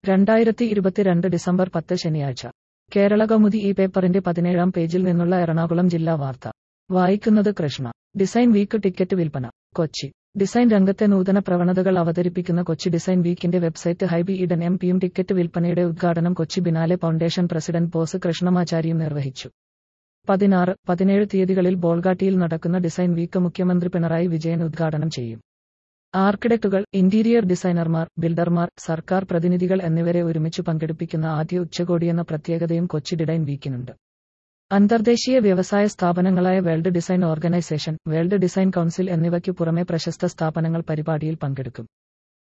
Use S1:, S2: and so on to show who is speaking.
S1: രണ്ടായിരത്തി ഇരുപത്തിരണ്ട് ഡിസംബർ പത്ത് ശനിയാഴ്ച കേരള കൗമുദി ഈ പേപ്പറിന്റെ പതിനേഴാം പേജിൽ നിന്നുള്ള എറണാകുളം ജില്ലാ വാർത്ത വായിക്കുന്നത് കൃഷ്ണ ഡിസൈൻ വീക്ക് ടിക്കറ്റ് വിൽപ്പന കൊച്ചി ഡിസൈൻ രംഗത്തെ നൂതന പ്രവണതകൾ അവതരിപ്പിക്കുന്ന കൊച്ചി ഡിസൈൻ വീക്കിന്റെ വെബ്സൈറ്റ് ഹൈബി ഈഡൻ എം പിയും ടിക്കറ്റ് വിൽപ്പനയുടെ ഉദ്ഘാടനം കൊച്ചി ബിനാലെ ഫൗണ്ടേഷൻ പ്രസിഡന്റ് ബോസ് കൃഷ്ണമാചാരിയും നിർവഹിച്ചു പതിനാറ് പതിനേഴ് തീയതികളിൽ ബോൾഗാട്ടിയിൽ നടക്കുന്ന ഡിസൈൻ വീക്ക് മുഖ്യമന്ത്രി പിണറായി വിജയൻ ഉദ്ഘാടനം ചെയ്യും ആർക്കിടെക്റ്റുകൾ ഇന്റീരിയർ ഡിസൈനർമാർ ബിൽഡർമാർ സർക്കാർ പ്രതിനിധികൾ എന്നിവരെ ഒരുമിച്ച് പങ്കെടുപ്പിക്കുന്ന ആദ്യ ഉച്ചകോടിയെന്ന പ്രത്യേകതയും കൊച്ചി ഡിസൈൻ വീക്കിനുണ്ട് അന്തർദേശീയ വ്യവസായ സ്ഥാപനങ്ങളായ world design organization world design council എന്നിവയ്ക്കു പുറമെ പ്രശസ്ത സ്ഥാപനങ്ങൾ പരിപാടിയിൽ പങ്കെടുക്കും